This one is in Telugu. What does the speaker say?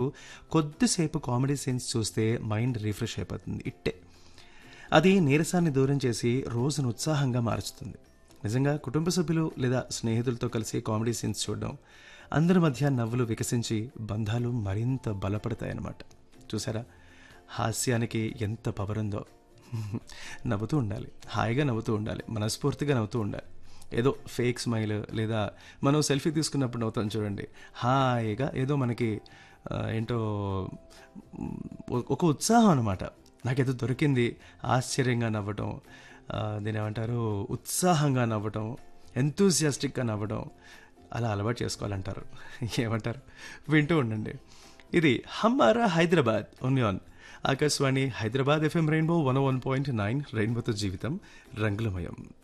కొద్దిసేపు కామెడీ సీన్స్ చూస్తే మైండ్ రిఫ్రెష్ అయిపోతుంది ఇట్టే అది నీరసాన్ని దూరం చేసి రోజును ఉత్సాహంగా మారుస్తుంది నిజంగా కుటుంబ సభ్యులు లేదా స్నేహితులతో కలిసి కామెడీ సీన్స్ చూడడం అందరి మధ్య నవ్వులు వికసించి బంధాలు మరింత బలపడతాయన్నమాట చూసారా హాస్యానికి ఎంత పవర్ ఉందో నవ్వుతూ ఉండాలి హాయిగా నవ్వుతూ ఉండాలి మనస్ఫూర్తిగా నవ్వుతూ ఉండాలి ఏదో ఫేక్ స్మైల్ లేదా మనం సెల్ఫీ తీసుకున్నప్పుడు నవ్వుతాం చూడండి హాయిగా ఏదో మనకి ఆ, ఏంటో మ్, ఒక ఉత్సాహం అనమాట నాకేదో దొరికింది ఆశ్చర్యంగా నవ్వటం ఆ, దీని ఏమంటారు ఉత్సాహంగా నవ్వటం ఎంతూసియాస్టిక్గా నవ్వడం అలా అలవాటు చేసుకోవాలంటారు ఏమంటారు వింటూ ఉండండి ఇది హమ్మారా హైదరాబాద్ ఉన్యాన్ Akashvani Hyderabad FM rainbow one one point nine రెయిన్బోతో జీవితం రంగులమయం